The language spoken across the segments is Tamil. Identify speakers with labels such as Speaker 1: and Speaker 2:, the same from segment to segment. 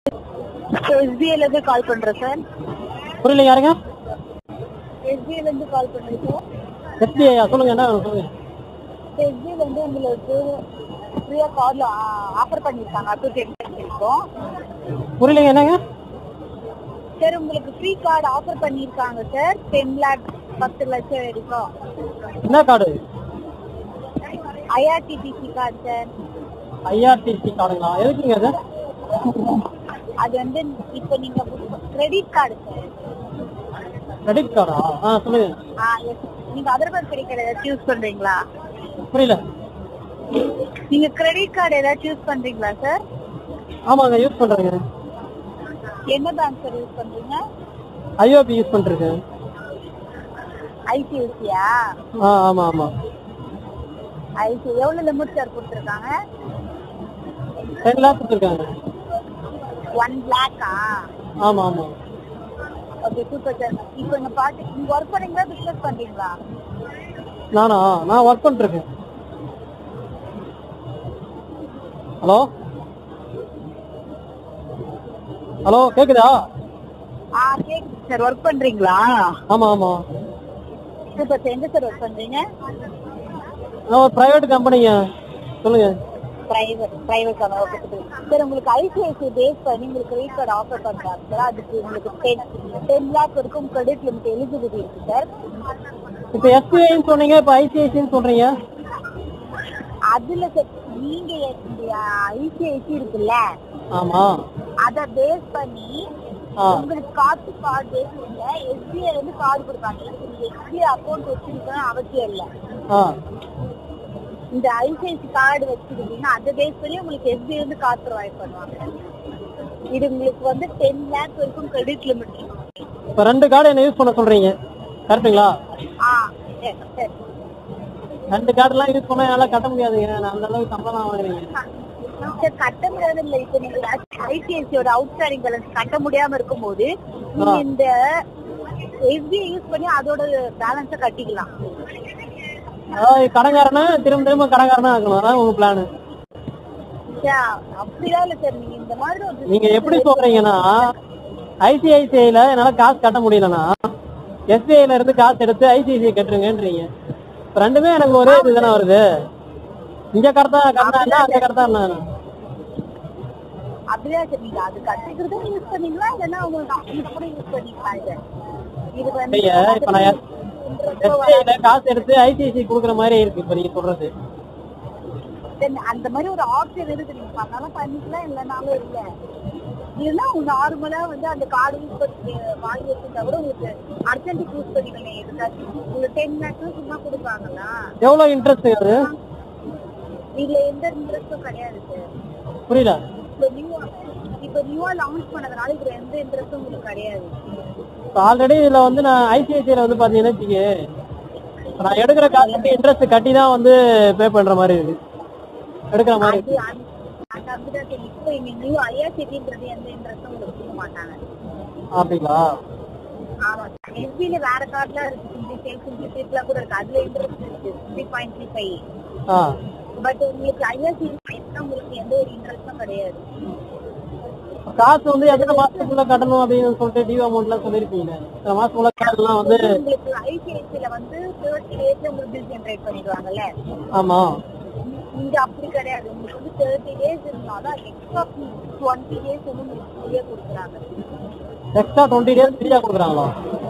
Speaker 1: எஸ்பிஐல இருந்து கால் பண்றேன் சார்
Speaker 2: புரியல யாருங்க
Speaker 1: எஸ்பிஐல இருந்து கால் பண்றேன் சார்
Speaker 2: எஸ்பிஐயா சொல்லுங்க என்ன வேணும் சொல்லுங்க
Speaker 1: எஸ்பிஐல வந்து உங்களுக்கு ஃப்ரீயா கார்ல ஆஃபர் பண்ணிருக்காங்க அப் டு டென் வரைக்கும்
Speaker 2: புரியலைங்க என்னங்க
Speaker 1: சார் உங்களுக்கு ஃப்ரீ கார்டு ஆஃபர் பண்ணிருக்காங்க சார் டென் லேக் பத்து லட்சம் வரைக்கும்
Speaker 2: என்ன card
Speaker 1: IRTDC card sir
Speaker 2: IRCTC கார்டுங்களா எதுக்குங்க அது
Speaker 1: அது வந்து இப்போ நீங்க கிரெடிட் கார்டு சார்
Speaker 2: கிரெடிட் கார்டா ஆ சொல்லுங்க
Speaker 1: ஆ எஸ் நீங்க அதர் பேங்க் கிரெடிட் கார்டு ஏதாச்சும் யூஸ் பண்றீங்களா
Speaker 2: புரியல
Speaker 1: நீங்க கிரெடிட் கார்டு ஏதாச்சும் யூஸ் பண்றீங்களா சார்
Speaker 2: ஆமாங்க யூஸ் பண்றேங்க
Speaker 1: என்ன பேங்க் சார் யூஸ் பண்றீங்க
Speaker 2: ஐஓபி யூஸ் பண்ணிருக்கேன்
Speaker 1: ஐசிஐசியா
Speaker 2: ஆ ஆமா ஆமா
Speaker 1: ஐசி எவ்வளவு லிமிட் சார் கொடுத்துருக்காங்க
Speaker 2: டென் லேக் கொடுத்துருக்காங்க
Speaker 1: ஒன் லேக்கா
Speaker 2: ஆமா ஆமா
Speaker 1: ஓகே சூப்பர் சார் இப்போ இங்க பாட்டு நீங்க ஒர்க் பண்ணீங்களா பிசினஸ் பண்றீங்களா
Speaker 2: நானா நான் ஒர்க் பண்ணிருக்கேன் ஹலோ ஹலோ கேக்குதா
Speaker 1: ஆ கேக்குது சார் ஒர்க் பண்றீங்களா
Speaker 2: ஆமா ஆமா
Speaker 1: சூப்பர் சார் எங்க சார் ஒர்க் பண்றீங்க
Speaker 2: நான் ஒரு பிரைவேட் கம்பெனிங்க சொல்லுங்க
Speaker 1: பிரைவேட் பிரைவேட் ஓகே சார் உங்களுக்கு ஐசிஐசி பேஸ் பண்ணி உங்களுக்கு கிரெடிட் கார்டு ஆஃபர் பண்றாங்க சார் அதுக்கு உங்களுக்கு டென் டென் லேக் வரைக்கும் கிரெடிட் லிமிட் எலிஜிபிலிட்டி இருக்கு சார்
Speaker 2: இப்போ எஸ்பிஐன்னு சொன்னீங்க இப்போ ஐசிஐசின்னு சொல்றீங்க
Speaker 1: அதுல சார் நீங்க ஐசிஐசி இருக்குல்ல
Speaker 2: ஆமா
Speaker 1: அத பேஸ் பண்ணி
Speaker 2: ஆ
Speaker 1: உங்களுக்கு கார்டு கார்டு பேஸ்ல எஸ்பிஐ வந்து கார்டு கொடுப்பாங்க இதுக்கு நீங்க எஸ்பிஐ அக்கௌண்ட் வச்சிருக்கணும் அவசியம் இல்ல
Speaker 2: ஆ
Speaker 1: இந்த ஐசிஐசி கார்டு வச்சிருக்கீங்கன்னா அதை பேஸ் பண்ணி உங்களுக்கு எஸ்பிஐ வந்து கார்டு ப்ரொவைட் பண்ணுவாங்க இது உங்களுக்கு வந்து டென் லேக் வரைக்கும் கிரெடிட் லிமிட்
Speaker 2: இப்போ ரெண்டு கார்டு என்ன யூஸ் பண்ண சொல்றீங்க கரெக்ட்டுங்களா
Speaker 1: ஆ yes, yes.
Speaker 2: ரெண்டு கார்டுலாம் யூஸ் பண்ணா என்னால கட்ட முடியாதுங்க நான் அந்த அளவுக்கு சம்பளம் வாங்குறீங்க
Speaker 1: சார் கட்ட முடியாது இல்ல இப்ப நீங்க ஐசிஐசியோட அவுட் ஸ்டாண்டிங் பேலன்ஸ் கட்ட முடியாம இருக்கும்போது நீங்க இந்த எஸ்பிஐ யூஸ் பண்ணி அதோட பேலன்ஸ கட்டிக்கலாம்
Speaker 2: அதாவது கடங்காரனா திரும்ப திரும்ப கடங்காரனா ஆக்கணும் அதான் உங்க பிளான்
Speaker 1: சார், அப்படிலாம் இல்ல சார் நீங்க இந்த மாதிரி ஒரு
Speaker 2: நீங்க எப்படி சொல்றீங்கன்னா ஐசிஐசிஐல என்னால காசு கட்ட முடியலன்னா எஸ்பிஐல இருந்து காசு எடுத்து ஐசிஐசிஐ கட்டுருங்கன்றீங்க இப்ப ரெண்டுமே எனக்கு ஒரே இதுதானே வருது இங்க கடத்தா கடனா அங்க கடத்தா என்ன
Speaker 1: அப்படிதான் சார் நீங்க அது கட்டிக்கிறதும் யூஸ் பண்ணீங்களா இல்லைன்னா உங்களுக்கு அப்படி கூட யூஸ் பண்ணிக்கலாம் இதை இது வந்து
Speaker 2: இல்லையே, இப்ப நான் எஸ்பிஐல காசு எடுத்து ஐசிஐசி குடுக்குற மாதிரி இருக்கு இப்ப நீங்க சொல்றது
Speaker 1: Then அந்த மாதிரி ஒரு ஆப்ஷன் இருக்கு நீங்க பண்ணாலும் பண்ணிக்கலாம் இல்லைனாலும் இல்ல இல்லைன்னா உங்க நார்மலா வந்து அந்த கார்டு யூஸ் பண்ணி வாங்கி வச்சிருந்தா கூட உங்களுக்கு அர்ஜென்ட்டுக்கு யூஸ் பண்ணிக்கணும் எதுக்காச்சும் உங்களுக்கு டென் லேக்ஸ் சும்மா கொடுப்பாங்களா
Speaker 2: எவ்வளவு இன்ட்ரெஸ்ட் அது
Speaker 1: இதுல எந்த இன்ட்ரெஸ்டும் கிடையாது சார்
Speaker 2: புரியல
Speaker 1: இப்போ நியூ இப்போ நியூவா லான்ச் பண்ணதுனால இதுல எந்த இன்ட்ரெஸ்டும் உங்களுக்கு கிடையாது
Speaker 2: ஆல்ரெடி இதுல வந்து நான் ஐசிஐசிஐல வந்து பாத்தீங்கன்னா வச்சுக்க, இப்ப நான் எடுக்கிற காசுக்கு இன்ட்ரெஸ்ட் கட்டி தான் வந்து பே பண்ற மாதிரி இருக்கு எடுக்கிற மாதிரி
Speaker 1: அது அந்த- அந்த அப்படிதான் சார் இப்போ இங்க நியூ ஐஆர்சிடின்றது எந்த இன்ட்ரெஸ்டும் உங்களுக்கு கொடுக்க மாட்டாங்க
Speaker 2: அப்படிங்களா
Speaker 1: ஆமா எஸ்பில வேற கார்டுல இருக்கு சேல்ஸ் இன்ட்ரெஸ்ட்லாம் கூட இருக்கு அதுல இன்ட்ரெஸ்ட் இருக்கு த்ரீ பாயிண்ட் த்ரீ ஃபைவ்
Speaker 2: ஆ
Speaker 1: பட் உங்களுக்கு ஐஆர்சி உங்களுக்கு எந்த ஒரு இன்ட்ரெஸ்டும் கிடையாது
Speaker 2: காசு வந்து எத்தனை மாசத்துக்குள்ள கட்டணும் அப்படின்னு சொல்லிட்டு டியூ அமௌண்ட்லாம் சொல்லிருக்கீங்க இத்தனை மாசத்துக்குள்ள கட்டலாம் வந்து
Speaker 1: உங்களுக்கு ஐசிஐசில வந்து தேர்ட்டி டேஸ்ல உங்களுக்கு பில் ஜென்ரேட் பண்ணிடுவாங்கல்ல
Speaker 2: ஆமா
Speaker 1: இங்க அப்படி கிடையாது உங்களுக்கு வந்து தேர்ட்டி டேஸ் இருந்தாலும் எக்ஸ்ட்ரா டுவெண்ட்டி டேஸ் வந்து உங்களுக்கு ஃப்ரீயா கொடுக்குறாங்க
Speaker 2: எக்ஸ்ட்ரா டுவெண்ட்டி டேஸ் ஃப்ரீயா கொடுக்குறாங்களா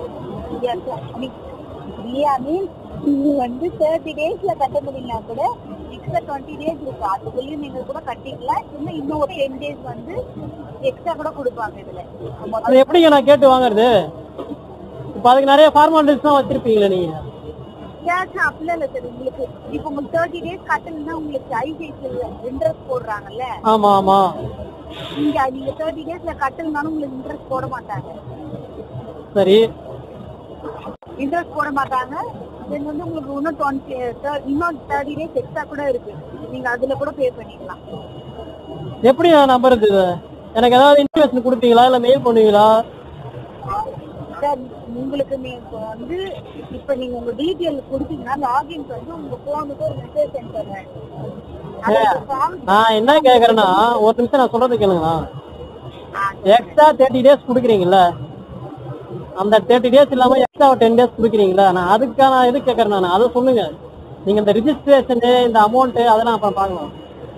Speaker 1: ஃப்ரீயா மீன்ஸ் நீங்க வந்து தேர்ட்டி டேஸ்ல கட்ட முடியலனா கூட எக்ஸ்ட்ரா டுவெண்ட்டி டேஸ் இருக்கு அதுக்குள்ளேயும் நீங்க கூட கட்டிக்கலாம் இன்னும் இன்னும் ஒரு டென் டேஸ் வந்து எக்ஸ்ட்ரா கூட கொடுப்பாங்க இதுல
Speaker 2: அது எப்படிங்க நான் கேட்டு வாங்குறது இப்ப அதுக்கு நிறைய ஃபார்மாலிட்டிஸ் தான் வச்சிருப்பீங்களே நீங்க
Speaker 1: கேஷ் அப்படிலாம் இல்ல சார் உங்களுக்கு இப்போ உங்களுக்கு தேர்ட்டி டேஸ் கட்டலன்னா உங்களுக்கு ஐசிஐசில இன்ட்ரெஸ்ட் போடுறாங்கல்ல
Speaker 2: ஆமா ஆமா
Speaker 1: நீங்க நீங்க தேர்ட்டி டேஸ்ல கட்டலனாலும் உங்களுக்கு இன்ட்ரெஸ்ட் போட மாட்டாங்க
Speaker 2: சரி
Speaker 1: இன்ட்ரெஸ்ட் போட மாட்டாங்க தென் வந்து உங்களுக்கு இன்னும் டுவெண்ட்டி இன்னும் தேர்ட்டி டேஸ் எக்ஸ்ட்ரா கூட இருக்கு நீங்க அதுல கூட பே பண்ணிக்கலாம்
Speaker 2: எப்படி நான் நம்புறது இதை? எனக்கு ஏதாவது இன்ஃபர்மேஷன் கொடுப்பீங்களா இல்ல மெயில் பண்ணுவீங்களா
Speaker 1: சார் உங்களுக்கு நீங்க வந்து இப்ப நீங்க உங்க டீட்டெயில் கொடுத்தீங்கன்னா லாகின்க்கு வந்து உங்க போனுக்கு ஒரு மெசேஜ் சென்ட் பண்ணுவேன் அது ஒரு form
Speaker 2: நான் என்ன கேக்குறேன்னா ஒரு நிமிஷம் நான் சொல்றது கேளுங்களா
Speaker 1: ஆ
Speaker 2: எக்ஸ்ட்ரா தேர்ட்டி டேஸ் கொடுக்குறீங்கல்ல அந்த தேர்ட்டி டேஸ் இல்லாம எக்ஸ்ட்ரா டென் டேஸ் கொடுக்குறீங்களா நான் அதுக்கான இது கேட்கறேன் நான் அதை சொல்லுங்க நீங்க இந்த ரிஜிஸ்ட்ரேஷனு இந்த அமௌண்ட் அதெல்லாம் அப்புறம் பார்க்கலாம்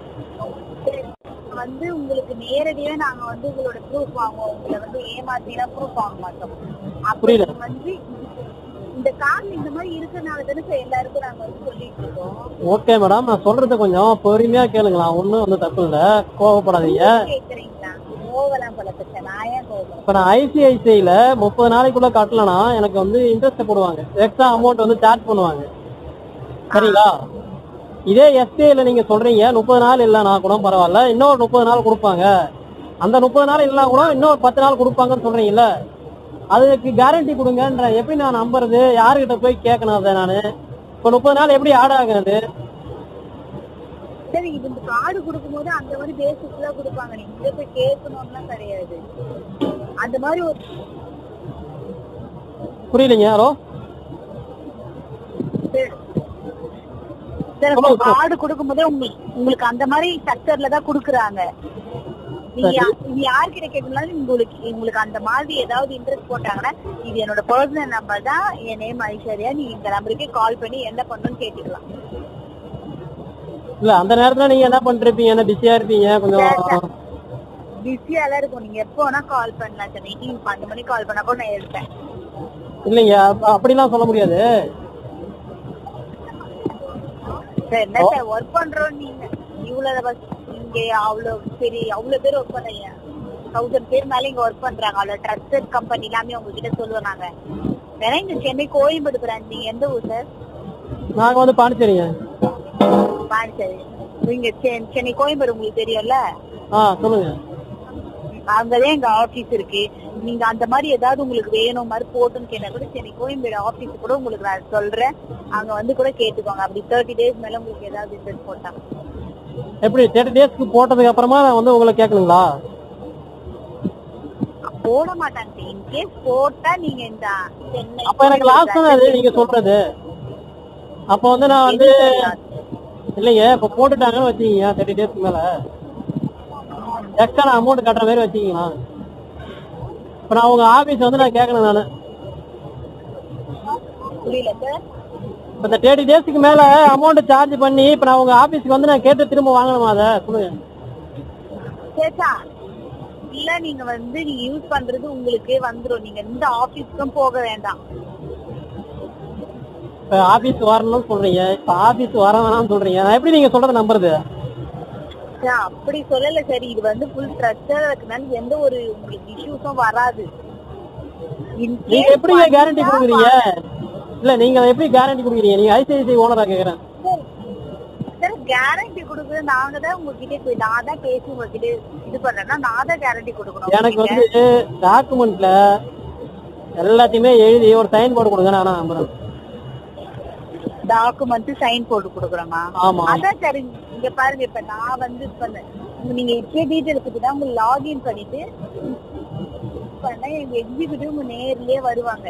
Speaker 1: வந்து உங்களுக்கு நேரடியா நாங்க வந்து உங்களோட ப்ரூஃப் வாங்குவோம் உங்களை வந்து ஏமாத்திலாம் ப்ரூஃப் வாங்க மாட்டோம் அப்ப
Speaker 2: புரியல.
Speaker 1: நீங்க வந்து இந்த கார்டு இந்த மாதிரி இருக்கறனால தானே சார் எல்லாருக்கும் நாங்க வந்து சொல்லிட்டு இருக்கோம்
Speaker 2: ஓகே மேடம் நான் சொல்றது கொஞ்சம் பொறுமையா கேளுங்களா ஒன்றும் வந்து தப்பு இல்லை கோவப்படாதீங்க
Speaker 1: கேக்குறீங்களா கோவலாம் பழக்கத்தை நான் ஏன் கோவம்
Speaker 2: இப்போ நான் ஐசிஐசிஐல முப்பது நாளைக்குள்ள கட்டலனா எனக்கு வந்து இன்ட்ரெஸ்ட் போடுவாங்க எக்ஸ்ட்ரா அமௌண்ட் வந்து சார்ஜ் பண்ணுவாங்க சரிங்களா இதே எஸ்பிஐல நீங்க சொல்றீங்க முப்பது நாள் இல்லைனா கூட பரவாயில்ல இன்னொரு முப்பது நாள் கொடுப்பாங்க அந்த முப்பது நாள் இல்லைனா கூட இன்னொரு பத்து நாள் கொடுப்பாங்கன்னு சொல்றீங்கல்ல அதுக்கு கேரண்டி கொடுங்கன்ற எப்படி நான் நம்புறது யாருக்கிட்ட போய் கேட்கணும் அதை நான் இப்போ முப்பது நாள் எப்படி ஆட் ஆகுறது
Speaker 1: சரி இது இந்த கார்டு கொடுக்கும்போது அந்த மாதிரி பேசிக்ல கொடுப்பாங்க நீங்க இங்க போய் கேட்கணும்லாம் கிடையாது அந்த மாதிரி ஒரு
Speaker 2: புரியலைங்க ஹலோ சொல்லுங்க.
Speaker 1: கார்டு கொடுக்கும்போதே உங்களுக்கு உங்களுக்கு அந்த மாதிரி ஸ்ட்ரக்சர்ல தான் குடுக்குறாங்க நீங்க
Speaker 2: சரி.
Speaker 1: யா- நீங்க யார்கிட்ட கேட்கணும்னாலும் உங்களுக்கு உங்களுக்கு அந்த மாதிரி ஏதாவது இன்ட்ரெஸ்ட் போட்டாங்கன்னா இது என்னோட பர்சனல் நம்பர் தான் என் நேம் ஐஸ்வர்யா நீங்க இந்த நம்பருக்கே கால் பண்ணி என்ன பண்ணணும்னு கேட்டுக்கலாம்
Speaker 2: இல்ல அந்த நேரத்துல நீங்க என்ன பண்ணிருப்பீங்க என்ன பிஸியா இருப்பீங்க கொஞ்சம்
Speaker 1: பிஸியாலாம் இருக்கும் நீங்க எப்போ வேணா கால் பண்ணலாம் சார் மீட்டிங் பன்னெண்டு மணிக்கு கால் பண்ணா கூட நான் எடுப்பேன்
Speaker 2: இல்லைங்க அப்ப அப்படிலாம் சொல்ல முடியாது
Speaker 1: சார் என்ன சார் ஒர்க் பண்றோம் நீங்க இவ்வளவு பஸ் இங்க அவ்வளவு சரி அவ்வளவு பேர் ஒர்க் பண்றீங்க தௌசண்ட் பேர் மேல இங்க ஒர்க் பண்றாங்க அவ்வளவு ட்ரஸ்டட் கம்பெனி எல்லாமே உங்ககிட்ட சொல்லுவோம் நாங்க வேணா இங்க சென்னை கோயம்பேடு பிரான்ச் நீங்க எந்த ஊர் சார்
Speaker 2: நாங்க வந்து பாண்டிச்சேரிங்க
Speaker 1: பாண்டிச்சேரி நீங்க சென்- சென்னை கோயம்பேடு உங்களுக்கு தெரியும்ல
Speaker 2: ஆ சொல்லுங்க
Speaker 1: அங்கதான் எங்க ஆபீஸ் இருக்கு நீங்க அந்த மாதிரி ஏதாவது உங்களுக்கு வேணும் மாதிரி போட்டுன்னு கேட்டா கூட சென்னை கோயம்பேடு ஆபீஸ் கூட உங்களுக்கு நான் சொல்றேன் அங்க வந்து கூட கேட்டுக்கோங்க அப்படி தேர்ட்டி டேஸ் மேல உங்களுக்கு ஏதாவது இன்ட்ரெஸ்ட் போட்டாங்க
Speaker 2: எப்படி தேர்ட்டி டேஸ்க்கு போட்டதுக்கு அப்புறமா நான் வந்து உங்களை கேட்கணுங்களா
Speaker 1: போட மாட்டாங்க இன்கேஸ் போட்டா நீங்க இந்த சென்னை
Speaker 2: அப்ப எனக்கு லாஸ் தானே அது நீங்க சொல்றது அப்ப வந்து நான் வந்து இல்லைங்க இப்ப போட்டுட்டாங்கன்னு வச்சுக்கீங்க தேர்ட்டி டேஸ்க்கு மேல எக்ஸ்ட்ரா நான் அமௌண்ட் கட்டுற மாதிரி வச்சுக்கீங்களா இப்ப நான் உங்க ஆபீஸ் வந்து நான் கேட்கணும் நானு
Speaker 1: புரியல சார்
Speaker 2: இப்ப இந்த தேர்ட்டி டேஸ்க்கு மேல அமௌண்ட் சார்ஜ் பண்ணி இப்ப நான் உங்க ஆபீஸ்க்கு வந்து நான் கேட்டு திரும்ப வாங்கணுமா அதை சொல்லுங்க
Speaker 1: சேச்சா இல்ல நீங்க வந்து நீங்க யூஸ் பண்றது உங்களுக்கே வந்துரும் நீங்க எந்த ஆபீஸ்க்கும் போக வேண்டாம்
Speaker 2: இப்ப ஆபீஸ் வரணும்னு சொல்றீங்க இப்ப ஆபீஸ் வர வேணாம்னு சொல்றீங்க நான் எப்படி நீங்க சொல்றத நம்புறது
Speaker 1: சார், அப்படி சொல்லல சரி இது வந்து ஃபுல் ட்ரஸ்டா இருக்கனால எந்த ஒரு உங்களுக்கு இஷ்யூஸும் வராது In
Speaker 2: நீங்க
Speaker 1: case
Speaker 2: எப்படிங்க கேரண்டி
Speaker 1: வந்தா
Speaker 2: கொடுக்குறீங்க இல்ல நீங்க அதை எப்படி கேரண்டி கொடுக்குறீங்க நீங்க ஐசிஐசிஐ ஓனரா கேக்குறேன்
Speaker 1: சார் கேரண்டி கொடுக்குறது நாங்க தான் உங்ககிட்ட போய் நான் தான் பேசி உங்ககிட்ட இது பண்றேன்னா நான் தான் கேரண்டி கொடுக்கணும்
Speaker 2: எனக்கு வந்து டாக்குமெண்ட்ல எல்லாத்தையுமே எழுதி ஒரு சைன் போட்டு கொடுங்க நான் நம்புறேன்
Speaker 1: டாக்குமெண்ட் சைன் போட்டு கொடுக்குறோமா
Speaker 2: ஆமா
Speaker 1: அதான் சார் இங்க பாருங்க இப்ப நான் வந்து இப்ப இந்த- நீங்க இப்பயே டீட்டெயில் கொடுத்தா உங்க லாகின் பண்ணிட்டு பண்ணா எங்க எக்ஸிக்யூட்டிவ் உங்க நேர்லயே வருவாங்க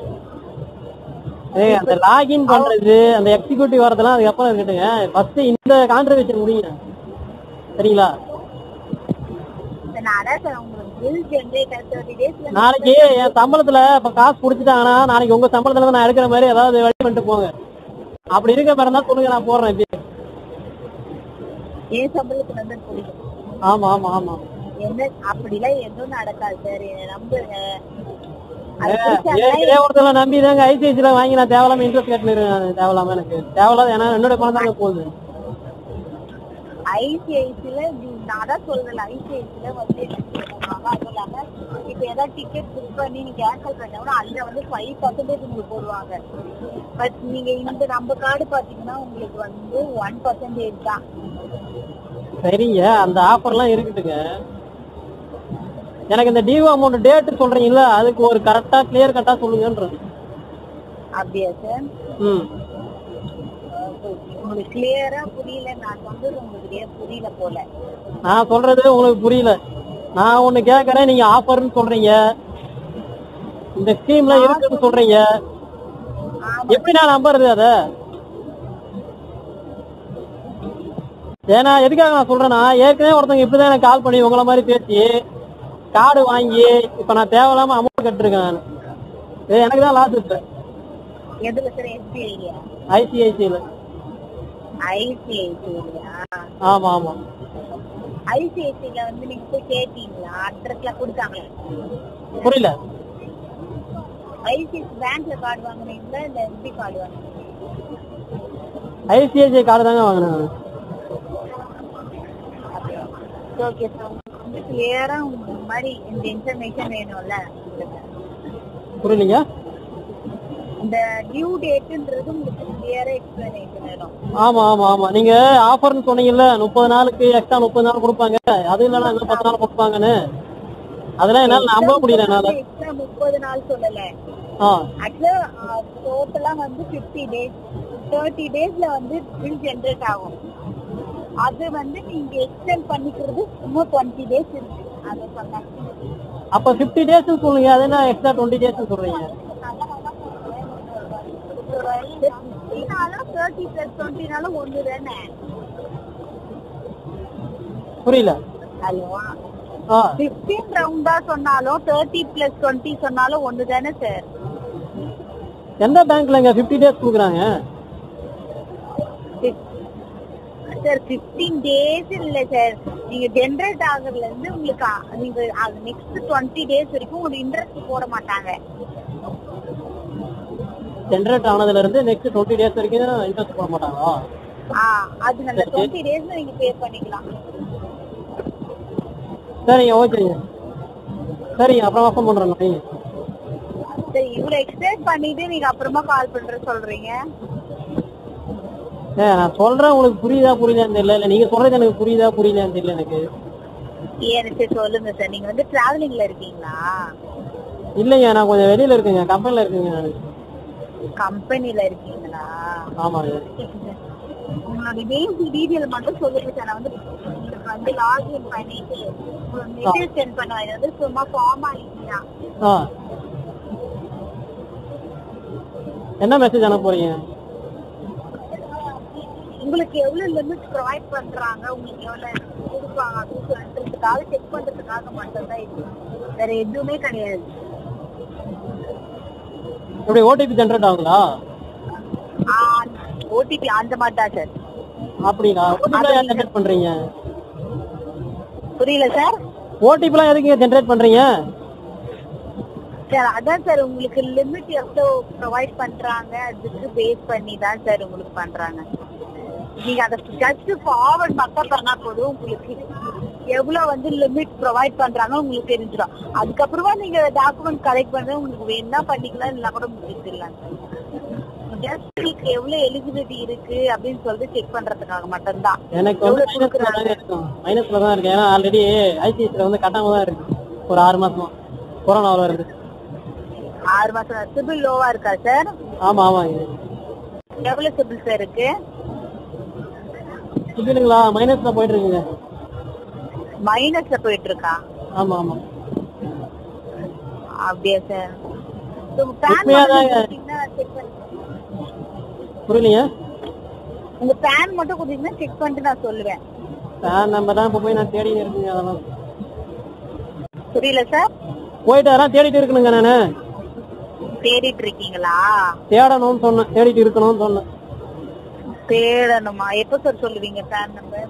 Speaker 2: ஏய் அந்த லாகின் பண்றது அந்த எக்ஸிக்யூட்டிவ் வரதெல்லாம் அதுக்கப்புறம் இருக்கட்டுங்க ஃபர்ஸ்ட் இந்த கான்ட்ரிபியூஷன் முடியுங்க சரிங்களா
Speaker 1: இப்ப நான் அதான் சார் உங்களுக்கு பில் ஜென்ரேட் தேர்ட்டி டேஸ்ல
Speaker 2: நாளைக்கு என் சம்பளத்துல இப்ப காசு புடிச்சிட்டாங்கன்னா நாளைக்கு உங்க சம்பளத்துல இருந்து நான் எடுக்கிற மாதிரி ஏதாவது வழி பண்ணிட்டு போங்க அப்படி இருக்க மாதிரி இருந்தா சொல்லுங்க நான் போடுறேன் இப்பயே
Speaker 1: ஏன் சம்பளத்துக்கு வந்து பிடிக்கும்
Speaker 2: ஆமா ஆமா ஆமா
Speaker 1: என்ன அப்படிலாம் எதுவும் நடக்காது சார் என்ன நம்புங்க அது
Speaker 2: ஏ-
Speaker 1: பிடிச்சாங்கன்னா
Speaker 2: ஏற்கனவே ஒருத்தர நம்பி தாங்க ஐசிஐசில வாங்கி நான் தேவையில்லாம இன்ட்ரெஸ்ட் கட்டினிருக்கேன் தேவையில்லாம எனக்கு தேவையில்லாத ஏன்னா என்னோட பணம் தாங்க போகுது
Speaker 1: ஐசிஐசில நான் தான் சொல்றேன் ஐசிஐசில வந்து என்ன சொல்றாங்க அதுவும் இல்லாம இப்ப ஏதாவது டிக்கெட் புக் பண்ணி நீங்க கேன்சல் பண்ணா அதுல வந்து ஃபைவ் பர்சன்டேஜ் உங்களுக்கு போடுவாங்க பட் நீங்க இந்த நம்ம கார்டு பாத்தீங்கன்னா உங்களுக்கு வந்து ஒன் பர்சன்டேஜ் தான்
Speaker 2: சரிங்க அந்த ஆஃபர்லாம் இருக்குதுங்க எனக்கு இந்த டியூ அமௌண்ட் டேட் சொல்றீங்கல்ல அதுக்கு ஒரு கரெக்டா கிளியர் கட்டா சொல்லுங்கன்றது
Speaker 1: அப்படியா சார்
Speaker 2: ம்
Speaker 1: உங்களுக்கு கிளியரா புரியல நான் சொல்றது உங்களுக்கு ஏன் புரியல போல
Speaker 2: நான் சொல்றது உங்களுக்கு புரியல நான் ஒண்ணு கேக்குறேன் நீங்க ஆஃபர்னு சொல்றீங்க இந்த ஸ்கீம்ல இருக்குன்னு சொல்றீங்க
Speaker 1: ஆமா
Speaker 2: எப்படி நான் நம்புறது அத ஏன்னா எதுக்காக நான் சொல்றேன்னா ஏற்கனவே ஒருத்தவங்க இப்படிதான் எனக்கு கால் பண்ணி உங்கள மாதிரி பேசி கார்டு வாங்கி இப்ப நான் தேவையில்லாம அமௌண்ட் கட்டிருக்கேன் நான் இது எனக்கு தான் லாஸ் இப்ப
Speaker 1: எதுல சார் எஸ்பிஐயா
Speaker 2: ஐசிஐசியில
Speaker 1: ஐசிஐசியா
Speaker 2: ஆமா ஆமா
Speaker 1: ஐசிஐசில வந்து நீங்க போய் கேட்டீங்களா அட்ரஸ்ல கொடுத்தாங்களா
Speaker 2: புரியல
Speaker 1: ஐசிஐசி பேங்க்ல கார்டு வாங்குனீங்களா இல்ல எஸ்பி கார்டு வாங்குனீங்களா
Speaker 2: ஐசிஐசிஐ கார்டு தாங்க வாங்கினேன் நான்.
Speaker 1: ஓகே சார் வந்து கிளியரா இந்த மாதிரி இந்த இன்ஃபர்மேஷன் வேணும்ல
Speaker 2: புரியலீங்க
Speaker 1: இந்த டியூ டேட்ன்றது உங்களுக்கு கிளியரா எக்ஸ்பிளனேஷன் வேணும்
Speaker 2: ஆமா ஆமா ஆமா நீங்க ஆஃபர்னு சொன்னீங்கல்ல முப்பது நாளுக்கு எக்ஸ்ட்ரா முப்பது நாள் கொடுப்பாங்க அது இல்லைன்னா இன்னும் பத்து நாள் கொடுப்பாங்கன்னு அதெல்லாம் என்னால நம்ப முடியல என்னால
Speaker 1: எக்ஸ்ட்ரா முப்பது நாள் சொல்லல
Speaker 2: ஆ
Speaker 1: ஆக்சுவலா டோட்டலா வந்து பிப்டி டேஸ் தேர்ட்டி டேஸ்ல வந்து பில் ஜென்ரேட் ஆகும் அது வந்து நீங்க எக்ஸ்டெண்ட் பண்ணிக்கிறது இன்னும் டுவெண்ட்டி டேஸ் இருக்கு அதை சொன்னேன்
Speaker 2: அப்ப 50 டேஸ் சொல்லுங்க அது என்ன எக்ஸ்ட்ரா டுவெண்ட்டி டேஸ் சொல்றீங்க
Speaker 1: தேர்ட்டி பிளஸ் டுவெண்ட்டினாலும் ஒண்ணு தானே
Speaker 2: புரியல
Speaker 1: ஹலோ
Speaker 2: ஆ
Speaker 1: பிப்டீன் ரவுண்டா சொன்னாலும் தேர்ட்டி பிளஸ் டுவெண்ட்டி சொன்னாலும் ஒண்ணு தானே சார்
Speaker 2: எந்த பேங்க்லங்க 50 டேஸ் கொடுக்குறாங்க
Speaker 1: சார் பிப்டீன் டேஸ் இல்ல சார் நீங்க ஜென்ரேட் ஆகுறதுல இருந்து உங்களுக்கு அ- நீங்க நெக்ஸ்ட் டுவெண்ட்டி டேஸ் வரைக்கும் உங்களுக்கு இன்ட்ரெஸ்ட் போட மாட்டாங்க
Speaker 2: ஜென்ரேட் ஆனதுல இருந்து நெக்ஸ்ட் டுவெண்ட்டி டேஸ் வரைக்கும் இன்ட்ரெஸ்ட் போட மாட்டாங்களா
Speaker 1: ஆ அது அந்த டுவெண்ட்டி டேஸ்ல நீங்க பே பண்ணிக்கலாம்
Speaker 2: சரிங்க ஓகேங்க சரிங்க அப்புறமா ஃபோன் பண்றேன் நான்.
Speaker 1: சரி இவ்வளவு எக்ஸ்டெண்ட் பண்ணிட்டு நீங்க அப்புறமா கால் பண்ற சொல்றீங்க
Speaker 2: ஏ நான் சொல்றேன் உங்களுக்கு புரியுதா புரியலையான்னு தெரியல இல்ல நீங்க சொல்றது எனக்கு புரியுதா புரியலையான்னு தெரியல எனக்கு
Speaker 1: எனக்கு சொல்லுங்க சார் நீங்க வந்து டிராவலிங்ல இருக்கீங்களா
Speaker 2: இல்லைங்க நான் கொஞ்சம் வெளியில இருக்குங்க கம்பெனில இருக்குங்க நான்
Speaker 1: கம்பெனில இருக்கீங்களா
Speaker 2: ஆமாங்க
Speaker 1: உங்களோட பேசிக் டீடைல் மட்டும் சொல்லுங்க சார் நான் வந்து உங்களுக்கு வந்து லாகின் பண்ணிட்டு உங்களுக்கு மெசேஜ் சென்ட் பண்ணுவேன் இது வந்து சும்மா ஃபார்மாலிட்டி தான்
Speaker 2: ஆ என்ன மெசேஜ் அனுப்ப போறீங்க
Speaker 1: உங்களுக்கு எவ்வளவு லிமிட் ப்ரொவைட் பண்றாங்க உங்களுக்கு எவ்வளவு கொடுப்பாங்க அப்படின்னு சொல்றதுக்காக செக் பண்றதுக்காக மட்டும்தான் இது வேற எதுவுமே கிடையாது
Speaker 2: இப்படி ஓடிபி ஜென்ரேட் ஆகுங்களா
Speaker 1: ஓடிபி அந்த மாதிரி தான் சார்
Speaker 2: அப்படிங்களா ஓடிபி ஏன் ஜென்ரேட் பண்றீங்க
Speaker 1: புரியல சார்
Speaker 2: ஓடிபிலாம் எதுக்கு ஜென்ரேட் பண்றீங்க
Speaker 1: சார் அதான் சார் உங்களுக்கு லிமிட் எவ்வளவு ப்ரொவைட் பண்றாங்க அதுக்கு பேஸ் பண்ணி தான் சார் உங்களுக்கு பண்றாங்க நீங்க அதை ஜஸ்ட் ஃபார்வர்ட் மட்டும் பண்ணா போதும் உங்களுக்கு எவ்வளவு வந்து லிமிட் ப்ரொவைட் பண்றாங்க உங்களுக்கு தெரிஞ்சிடும் அதுக்கப்புறமா நீங்க டாக்குமெண்ட் கலெக்ட் பண்றது உங்களுக்கு வேணா பண்ணிக்கலாம் இல்லைன்னா கூட முடிச்சிடலாம் ஜஸ்ட் உங்களுக்கு எவ்வளவு எலிஜிபிலிட்டி இருக்கு அப்படின்னு சொல்லிட்டு செக் பண்றதுக்காக மட்டும்தான்
Speaker 2: எனக்கு வந்து மைனஸ்ல தான் இருக்கும் மைனஸ்ல தான் இருக்கு ஏன்னா ஆல்ரெடி ஐசிஐசில வந்து கட்டாம தான் இருக்கு ஒரு ஆறு மாசமா கொரோனாவில் இருந்து
Speaker 1: ஆறு மாசம் சிபில் லோவா இருக்கா சார்
Speaker 2: ஆமா ஆமாங்க
Speaker 1: எவ்வளவு சிபில் சார் இருக்கு
Speaker 2: இல்லைங்களா மைனஸ்ல போயிட்டு இருக்குங்க
Speaker 1: மைனஸ்ல போயிட்டு இருக்கா
Speaker 2: ஆமா ஆமா
Speaker 1: அப்படியா சார் உங்க பேன்
Speaker 2: உண்மையாதாங்க.
Speaker 1: செக் பண்ணி
Speaker 2: புரியலைங்க
Speaker 1: உங்க பேன் மட்டும் கொடுத்தீங்கன்னா செக் பண்ணிட்டு நான் சொல்லுவேன்
Speaker 2: பேன் நம்பர் தான் இப்போ போய் நான் தேடிட்டு இருக்குங்க அதெல்லாம்
Speaker 1: புரியல சார்
Speaker 2: போயிட்டு அதெல்லாம் தேடிட்டு இருக்கணுங்க நானு
Speaker 1: தேடிட்டு இருக்கீங்களா
Speaker 2: தேடணும்னு சொன்னேன் தேடிட்டு இருக்கணும்னு சொன்னேன்
Speaker 1: தேடணுமா எப்ப சார் சொல்லுவீங்க பேன் நம்பர்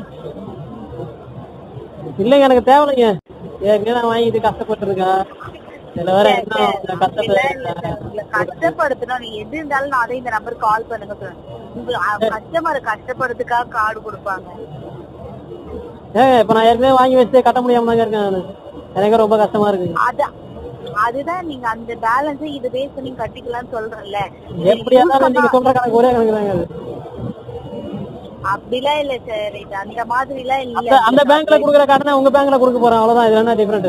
Speaker 2: இல்லைங்க எனக்கு தேவையில்லைங்க ஏற்கனவே நான் வாங்கிட்டு கஷ்டப்பட்டு இருக்கேன் இதுல வேற என்ன
Speaker 1: இல்ல
Speaker 2: கஷ்டப்பட்டு
Speaker 1: இல்ல சார் உங்களை கஷ்டப்படுத்தணும் நீங்க எது இருந்தாலும் நான் அதே இந்த நம்பருக்கு கால் பண்ணுங்க சார் உங்க கஸ்டமரை கஷ்டப்படுறதுக்காக கார்டு கொடுப்பாங்க
Speaker 2: ஏங்க இப்ப நான் ஏற்கனவே வாங்கி வச்சு கட்ட முடியாம தாங்க இருக்கேன் நானு. எனக்கு ரொம்ப கஷ்டமா இருக்குங்க
Speaker 1: அதான் அதுதான் நீங்க அந்த பேலன்ஸ் இது பேஸ் பண்ணி கட்டிக்கலாம்னு சொல்றேன்ல
Speaker 2: எப்படியா இருந்தாலும் நீங்க சொல்ற கணக்கு ஒரே கணக்கு தாங்க அது
Speaker 1: அப்படிலாம் இல்ல சார் இது அந்த மாதிரி எல்லாம்
Speaker 2: அந்த
Speaker 1: இல்ல
Speaker 2: அந்த பேங்க்ல குடுக்குற கடனை உங்க பேங்க்ல கொடுக்க போறேன் அவ்வளவுதான் இது என்ன டிஃபரெண்ட்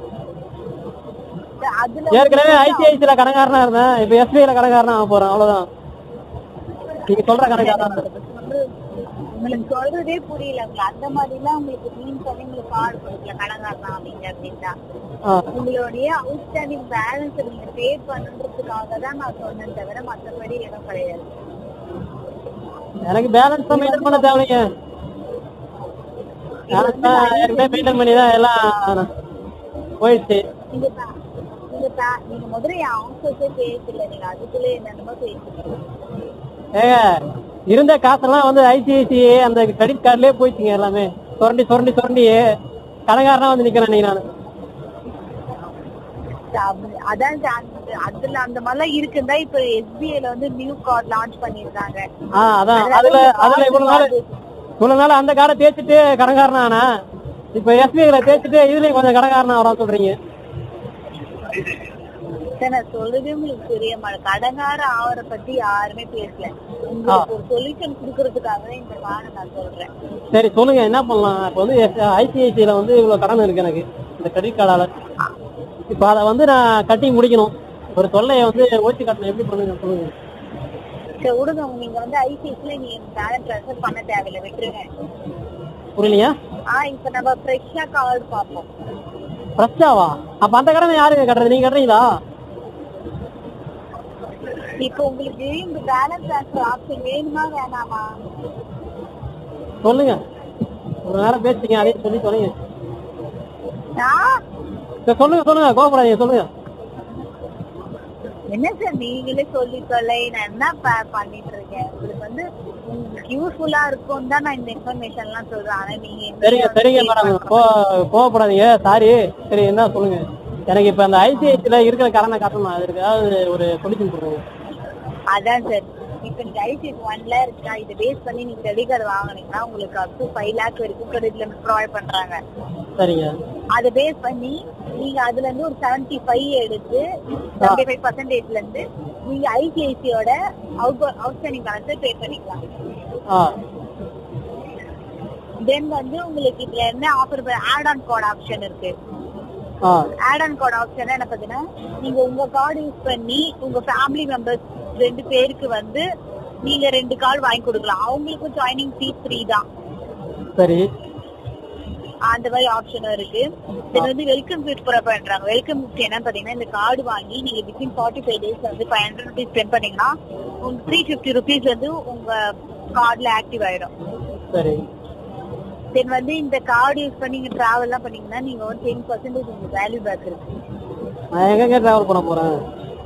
Speaker 1: அதுல
Speaker 2: ஏற்கனவே ஐசிஐசில கடன்காரனா இருந்தேன் இப்ப எஸ்பிஐல கடன்காரனா ஆக போறேன் அவ்வளவுதான் நீங்க சொல்ற கணக்காரன்
Speaker 1: சொல்றது- உங்களுக்கு சொல்றதே புரியல உங்களுக்கு அந்த மாதிரி எல்லாம் உங்களுக்கு மீன் பண்ணி உங்களுக்கு கார்டு கொடுக்கல கடங்காரலாம் அப்படிங்க அப்படின்னா உங்களுடைய அவுட்ஸ்டாண்டிங் பேலன்ஸ் நீங்க பே பண்றதுக்காக தான் நான் சொன்னேன் தவிர மத்தபடி எதுவும் கிடையாது
Speaker 2: எனக்கு பேலன்ஸ் தான் மெயின்டைன் பண்ண தேவைங்க பேலன்ஸ் தான் ஏற்கனவே மெயின்டைன் பண்ணி தான் எல்லாம் போயிடுச்சு
Speaker 1: நீங்க பா- நீங்க பா- நீங்க முதல்ல என் ஆஃபர்ஸே பேசல நீங்க அதுக்குள்ளே என்னென்னமோ பேசுறீங்க
Speaker 2: ஏங்க இருந்த காசெல்லாம் வந்து ஐசிஐசிஐ அந்த கிரெடிட் கார்டுலயே போயிடுச்சுங்க எல்லாமே சுரண்டி சுரண்டி சுரண்டி கடைக்காரனா வந்து நிக்கிறேன் நீங்க நான்
Speaker 1: அப்படி- அதான் சார், அந்த- அதுல அந்த மாதிரிலாம் இருக்குதா இப்ப எஸ்பிஐல வந்து நியூ கார்டு லான்ச் பண்ணிருக்காங்க
Speaker 2: ஆ அதான் அதுல அதுல இவ்வளவு நாள் இவ்வளவு நாள் அந்த கார்டை தேய்ச்சிட்டு கடைக்காரனா ஆனா இப்ப எஸ்பிஐல தேய்ச்சிட்டு இதுலயும் கொஞ்சம் கடைக்காரனா வர சொல்றீங்க
Speaker 1: சார், நான் சொல்றதே உங்களுக்கு புரிய மாட்டேன் கடங்கார ஆவரை பத்தி யாருமே பேசல உங்களுக்கு ஒரு சொல்யூஷன் குடுக்கறதுக்காக தான் இந்த கார்டை நான் சொல்றேன்
Speaker 2: சரி சொல்லுங்க என்ன பண்ணலாம் இப்ப வந்து ஐசிஐசிஐல வந்து இவ்வளவு கடன் இருக்கு எனக்கு இந்த கிரெடிட் கார்டால இப்ப அதை வந்து நான் கட்டி முடிக்கணும் ஒரு தொல்லையை வந்து ஓய்ச்சி கட்டணும் எப்படி பண்ணுங்க சொல்லுங்க
Speaker 1: சரி விடுங்க நீங்க வந்து ஐசிஐசில நீங்க பேலன்ஸ் ட்ரான்ஸ்ஃபர் பண்ண தேவையில்லை விட்டுருங்க
Speaker 2: புரியலையா
Speaker 1: ஆ இப்ப நம்ம ஃப்ரெஷ்ஷா கார்டு பார்ப்போம்
Speaker 2: ஃப்ரெஷ்ஷாவா அப்ப அந்த கடனை யாருங்க கட்டுறது நீங்க கட்டுறீங்களா
Speaker 1: இப்ப உங்களுக்கு இந்த பேலன்ஸ் ட்ரான்ஸ்ஃபர் ஆப்ஷன் வேணுமா வேணாமா
Speaker 2: சொல்லுங்க ஒரு நேரம் பேசிட்டீங்க அதே சொல்லி சொல்லுங்க
Speaker 1: ஆ?
Speaker 2: சரி, சொல்லுங்க சொல்லுங்க கோபப்படாதீங்க சொல்லுங்க
Speaker 1: என்ன சார் நீங்களே சொல்லி தொலை நான் என்ன ப- பண்ணிட்டு இருக்கேன் உங்களுக்கு வந்து உங்களுக்கு யூஸ்ஃபுல்லா இருக்கும் தான் நான் இந்த இன்ஃபர்மேஷன் எல்லாம் சொல்றேன் ஆனா நீங்க என்ன
Speaker 2: சரிங்க சரிங்க மேடம் கோ கோவப்படாதீங்க சாரி சரி என்ன சொல்லுங்க எனக்கு இப்ப அந்த ஐசிஐசில இருக்கிற கடனை கட்டணும் அதுக்கு ஏதாவது ஒரு சொல்யூஷன் கொடுங்க
Speaker 1: அதான் சார் இப்ப நீங்க ஐசிஎஸ் ஒன்ல இருக்கா இதை பேஸ் பண்ணி நீங்க கிரெடிட் கார்டு வாங்குனீங்கன்னா உங்களுக்கு அப் டு ஃபைவ் லேக் வரைக்கும் கிரெடிட் லிமிட் ப்ரொவைட் பண்றாங்க
Speaker 2: சரிங்க
Speaker 1: அதை பேஸ் பண்ணி நீங்க அதுல இருந்து ஒரு செவன்டி ஃபைவ் எடுத்து செவன்டி ஃபைவ் பர்சன்டேஜ்ல இருந்து நீங்க ஐசிஐசியோட அவுட் அவுட்ஸ்டாண்டிங் பேலன்ஸை பே பண்ணிக்கலாம்
Speaker 2: ஆ
Speaker 1: தென் வந்து உங்களுக்கு இதுல என்ன offer add on code option இருக்கு
Speaker 2: ஆ
Speaker 1: ஆட் ஆன் கோட் ஆப்ஷன் என்ன பாத்தீங்கன்னா நீங்க உங்க கார்டு யூஸ் பண்ணி உங்க ஃபேமிலி மெம்பர்ஸ் ரெண்டு பேருக்கு வந்து நீங்க ரெண்டு கார்டு வாங்கி கொடுக்கலாம் அவங்களுக்கும் ஜாயினிங் ஃபீஸ் ஃப்ரீ தான்
Speaker 2: சரி
Speaker 1: அந்த மாதிரி ஆப்ஷனும் இருக்கு இது வந்து வெல்கம் கிஃப்ட் ப்ரொவைட் பண்றாங்க வெல்கம் கிஃப்ட் என்னன்னு பாத்தீங்கன்னா இந்த கார்டு வாங்கி நீங்க வித்தின் ஃபார்ட்டி ஃபைவ் டேஸ் வந்து ஃபைவ் ஹண்ட்ரட் ருபீஸ் ஸ்பெண்ட் பண்ணீங்கன்னா உங்க த்ரீ ஃபிஃப்டி ருபீஸ் வந்து உங்க கார்டுல ஆக்டிவ் ஆயிடும்
Speaker 2: சரி
Speaker 1: தென் வந்து இந்த கார்டு யூஸ் பண்ணி நீங்க டிராவல் எல்லாம் பண்ணீங்கன்னா நீங்க வந்து டென் பர்சன்டேஜ் உங்களுக்கு வேல்யூ பேக் இருக்கு
Speaker 2: நான் எங்கெங்க டிராவல் பண்ண போறேன்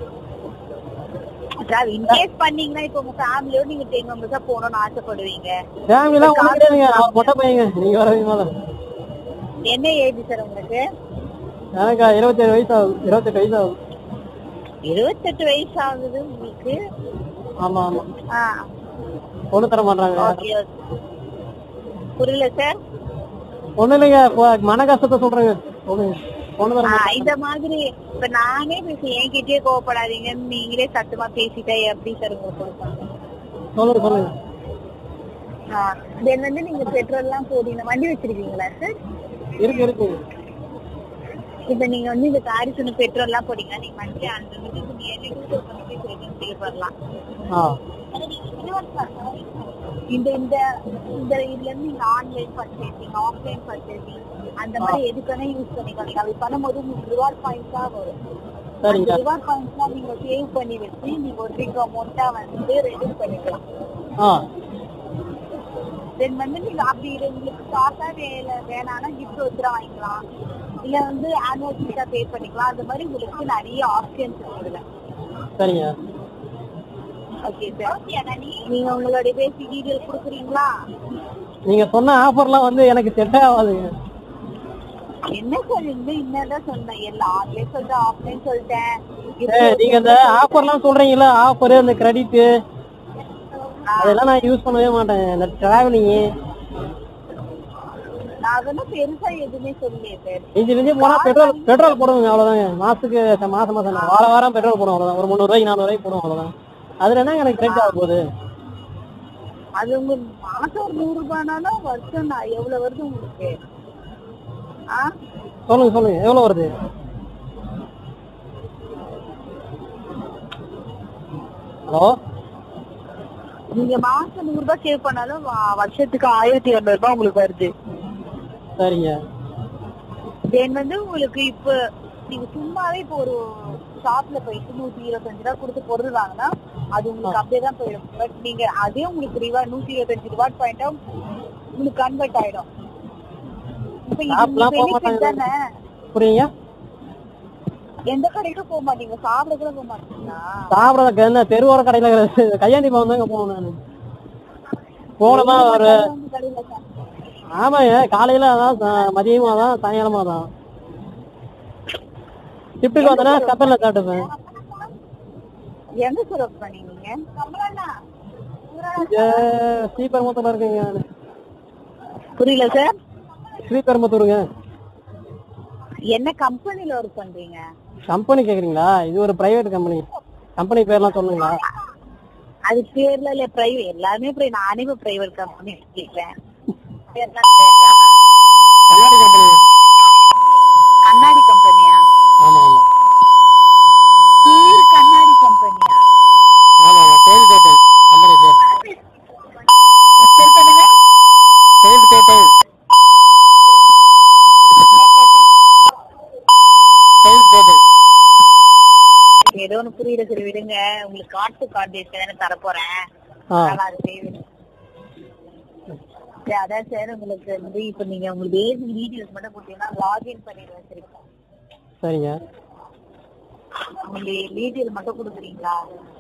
Speaker 1: டிராவல் இன்கேஸ் பண்ணீங்கன்னா இப்போ உங்க ஃபேமிலியோட நீங்க டென் மெம்பர்ஸா போகணும்னு ஆசைப்படுவீங்க
Speaker 2: ஃபேமிலிலாம் ஒண்ணு கிடையாதுங்க நான் மொட்டை பையங்க நீங்க வரவங்க மேல
Speaker 1: என்ன ஏஜ் சார் உங்களுக்கு
Speaker 2: எனக்கு இருபத்தேழு வயசு ஆகுது இருபத்தெட்டு வயசு ஆகுது
Speaker 1: இருபத்தெட்டு வயசு ஆகுது உங்களுக்கு
Speaker 2: ஆமா ஆமா
Speaker 1: ஆ
Speaker 2: பொண்ணு தர மாட்டாங்க
Speaker 1: ஓகே புரியல சார்
Speaker 2: ஒண்ணு இல்லைங்க இப்போ மன கஷ்டத்தை சொல்றேங்க சொல்லுங்க பொண்ணு தர
Speaker 1: ஆ,
Speaker 2: மாட்டாங்க.
Speaker 1: இந்த மாதிரி இப்ப நானே பேசி என்கிட்டயே கோவப்படாதீங்கன்னு நீங்களே சத்தமா பேசிட்டா எப்படி சார் உங்களுக்கு கொடுப்பாங்க
Speaker 2: சொல்லுங்க சொல்லுங்க
Speaker 1: தென் வந்து நீங்க பெட்ரோல் எல்லாம் போடுறீங்க வண்டி வச்சிருக்கீங்களா சார்
Speaker 2: இருக்கு இருக்கு
Speaker 1: இப்ப நீங்க வந்து இந்த காரிசுனு பெட்ரோல் எல்லாம் போட்டீங்கன்னா நீங்க monthly hundred rupees nearly two thousand rupees வரைக்கும் சேவ் பண்ணலாம்
Speaker 2: ஆ
Speaker 1: இந்த இந்த இந்த இதுல இருந்து நீங்க ஆன்லைன் பர்ச்சேசிங் ஆஃப்லைன் பர்ச்சேசிங் அந்த மாதிரி எதுக்கான யூஸ் பண்ணிக்கலாம் நீங்க அப்படி பண்ணும்போது உங்களுக்கு ரிவார்ட் பாயிண்ட்ஸ் தான் வரும்
Speaker 2: சரிங்க
Speaker 1: ரிவார்ட் பாயிண்ட்ஸ்லாம் நீங்க சேவ் பண்ணி வச்சு நீங்க ஒரு பிக் அமௌண்ட்டா வந்து ரெடியூஸ் பண்ணிக்கலாம்
Speaker 2: ஆ
Speaker 1: தென் வந்து நீங்க அப்படி இது உங்களுக்கு காசா வேலை வேணாம்னா கிஃப்ட் வச்சுரா வாங்கிக்கலாம் இல்ல வந்து ஆனுவல் ஃபீஸா பே பண்ணிக்கலாம் அந்த மாதிரி உங்களுக்கு நிறைய ஆப்ஷன்ஸ் இருக்குதுல
Speaker 2: சரிங்க
Speaker 1: ஓகே சார் நீங்க உங்களுடைய பேசிக் டீடைல் கொடுக்குறீங்களா
Speaker 2: நீங்க சொன்ன ஆஃபர்லாம் வந்து எனக்கு செட் ஆகாதுங்க
Speaker 1: என்ன சொல்றீங்க என்னதான் சொன்னேன் எல்லாம் ஆன்லைன் சொல்லிட்டேன் ஆஃப்லைன் சொல்லிட்டேன்
Speaker 2: ஏய், நீங்க இந்த ஆஃபர்லாம் சொல்றீங்கல்ல ஆஃபர் இந்த கிரெடிட் அதெல்லாம் நான் யூஸ் பண்ணவே மாட்டேன் இந்த டிராவலிங்
Speaker 1: நான் வந்து பெருசா எதுவுமே சொல்லலையே சார்
Speaker 2: இஞ்சி இஞ்சி போனா பெட்ரோல் பெட்ரோல் போடுவோங்க அவ்வளவுதாங்க மாசத்துக்கு ச- மாசம் மாசம் நான் வார வாரம் பெட்ரோல் போடுவோம் அவ்வளவுதான் ஒரு முந்நூறு ரூபாய்க்கு நானூறு ரூபாய்க்கு போடுவோம் அவ்வளவுதான் அதுல என்ன எனக்கு கிரெடிட் ஆக போகுது
Speaker 1: அது உங்க மாசம் ஒரு நூறு ரூபாய்னாலும் வருஷம் நான் எவ்வளவு வருது உங்களுக்கு ஆ
Speaker 2: சொல்லுங்க சொல்லுங்க எவ்வளவு வருது ஹலோ
Speaker 1: நீங்க மாசம் நூறு ரூபாய் சேவ் பண்ணாலும் வ- வருஷத்துக்கு ஆயிரத்தி இருநூறு ரூபாய் உங்களுக்கு வருது
Speaker 2: சரிங்க
Speaker 1: தென் வந்து உங்களுக்கு இப்ப நீங்க சும்மாவே இப்போ ஒரு ஷாப்ல போயிட்டு நூத்தி இருபத்தஞ்சு ரூபா கொடுத்து பொருள் வாங்கினா அது உங்களுக்கு அப்படியே தான் போயிடும் பட் நீங்க அதே உங்களுக்கு ரிவார்ட் நூத்தி இருபத்தஞ்சு ரிவார்ட் பாயிண்டா உங்களுக்கு கன்வெர்ட் ஆயிடும் இப்ப இது
Speaker 2: ஷாப்லாம் போக
Speaker 1: benefit
Speaker 2: மாட்டாங்க
Speaker 1: தானே
Speaker 2: புரியுங்க
Speaker 1: எந்த கடைக்கும் போக மாட்டீங்க சாப்பிட கூட போக மாட்டீங்களா
Speaker 2: சாப்பிடறதுக்கு என்ன தெருவோர கடையில இருக்கிற கையாண்டி பவன் தாங்க போகணும் நான் போனோமா ஒரு
Speaker 1: வந்து கடையில சாப்பிடுங்க.
Speaker 2: ஆமாங்க காலையில அதான் சா- மதியமா தான் சாயங்காலமா தான் ஷிஃப்ட்டுக்கு வந்தேன்னா கப்பல்ல சாப்பிட்டுப்பேன்
Speaker 1: எங்க சார் ஒர்க் பண்ணீங்க
Speaker 2: இங்க ஸ்ரீபெரும்புத்தூர்ல இருக்குங்க நானு.
Speaker 1: புரியல சார்
Speaker 2: ஸ்ரீபெரும்புத்தூருங்க
Speaker 1: என்ன கம்பெனில ஒர்க் பண்றீங்க
Speaker 2: கம்பெனி கேக்குறீங்களா இது ஒரு பிரைவேட் கம்பெனி கம்பெனி பேர்லாம் சொல்லுங்களா
Speaker 1: அது பேர்ல இல்ல பிரைவேட் எல்லாமே pri- நானே இப்ப பிரைவேட் கம்பெனி கேட்கிறேன்
Speaker 2: கண்ணாடி கம்பெனி
Speaker 1: கண்ணாடி கம்பெனியா
Speaker 2: ஆமா ஆமா
Speaker 1: பேர் கண்ணாடி கம்பெனியா
Speaker 2: ஆமா ஆமா டெயில் கேட்டேன் கம்பெனி பேர்
Speaker 1: சரி பண்ணுங்க
Speaker 2: டெயில் கேட்டேன் டெயில் கேட்டேன்
Speaker 1: ஏதோ ஒண்ணு புரியல சரி விடுங்க உங்களுக்கு காட்டு கார்டு தானே தர போறேன்
Speaker 2: ஆ
Speaker 1: அதனால அது செய்வேன் சரி அதான் சார் உங்களுக்கு வந்து இப்ப நீங்க உங்களுக்கு பேசிக் டீடைல்ஸ் மட்டும் கொடுத்தீங்கன்னா லாகின் பண்ணிடுவேன் சரிங்களா
Speaker 2: சரிங்க
Speaker 1: உங்களுக்கு டீடைல் மட்டும் கொடுக்குறீங்களா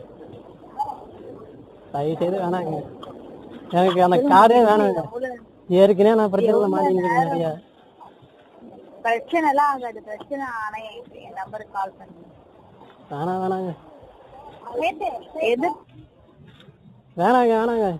Speaker 2: தயவு செய்து வேணாங்க எனக்கு அந்த காரே வேணாங்க
Speaker 1: எவ்வளவு
Speaker 2: ஏற்கனவே நான் பிரச்சனை மாட்டிக்கிட்டு நிறைய
Speaker 1: பிரச்சனை எல்லாம் ஆகாது பிரச்சனை ஆனா என் என் நம்பருக்கு கால் பண்ணுங்க
Speaker 2: வேணாம் வேணாங்க
Speaker 1: எது
Speaker 2: வேணாங்க வேணாங்க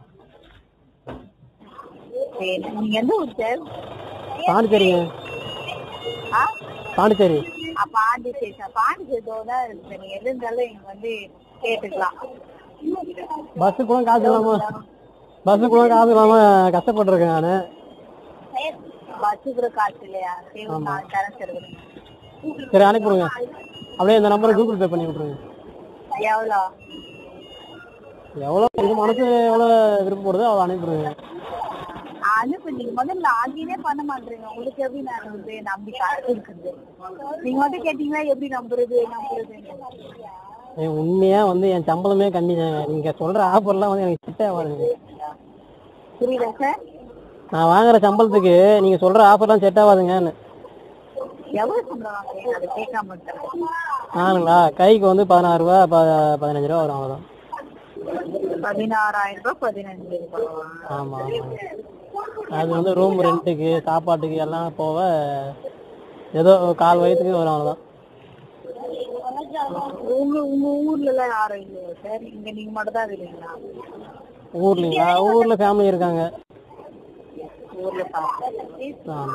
Speaker 1: சரி, நீங்க எந்த ஊர் சார்
Speaker 2: பாண்டிச்சேரிங்க
Speaker 1: ஆ
Speaker 2: பாண்டிச்சேரி
Speaker 1: ஆ, பாண்டிச்சேரி சார் பாண்டிச்சேரி தான் இருக்கு நீங்க எது இருந்தாலும் இங்க வந்து கேட்டுக்கலாம்
Speaker 2: பஸ்ஸு கூட காசு இல்லாம பஸ்ஸு கூட காசு இல்லாம கஷ்டப்பட்டிருக்கேன் நானு
Speaker 1: பஸ் கூட காசு இல்லையா சரி ஒரு நாலு தரம் சார்
Speaker 2: சரி அனுப்பிவிடுங்க அப்படியே இந்த நம்பரை கூகுள் பே பண்ணி விட்ருங்க
Speaker 1: எவ்வளோ
Speaker 2: எவ்வளோ இது மனசு எவ்வளோ விருப்பப்படுதோ அவ்வளோ அனுப்பிவிடுங்க
Speaker 1: அனுப்பு நீங்க முதல்ல லாகினே பண்ண மாட்டீங்க உங்களுக்கு எப்படி நான் வந்து நம்பி காசு இருக்குது நீங்க மட்டும் கேட்டீங்கன்னா எப்படி நம்புறது நம்புறது
Speaker 2: என் உண்மையா வந்து என் சம்பளமே கம்மி நீங்க சொல்ற ஆஃபர்லாம் வந்து எனக்கு கிட்ட ஆகாதுங்க
Speaker 1: புரியுதா சார்
Speaker 2: நான் வாங்குற சம்பளத்துக்கு நீங்க சொல்ற ஆஃபர்லாம் செட் ஆகாதுங்கன்னு
Speaker 1: எவ்வளவு சம்பளம் வாங்குறீங்க அதை கேட்காம இருக்கேன்
Speaker 2: நானுங்களா கைக்கு வந்து பதினாறு ரூபா ப- பதினஞ்சு ரூபா வரும் அவ்வளோதான்
Speaker 1: பதினாறாயிரம் ரூபாய் பதினஞ்சு ரூபாய்
Speaker 2: ஆமா ஆமா அது வந்து ரூம் ரெண்ட்டுக்கு சாப்பாட்டுக்கு எல்லாம் போக ஏதோ கால் வயசுக்கு வரும் அவ்வளோதான்
Speaker 1: உங்க உங்க ஊர்ல எல்லாம் யாரும் இல்லையா சார் இங்க நீங்க மட்டும் தான் இருக்கீங்களா
Speaker 2: ஊர்லங்களா ஊர்ல ஃபேமிலி இருக்காங்க
Speaker 1: ஊர்ல
Speaker 2: ஆமா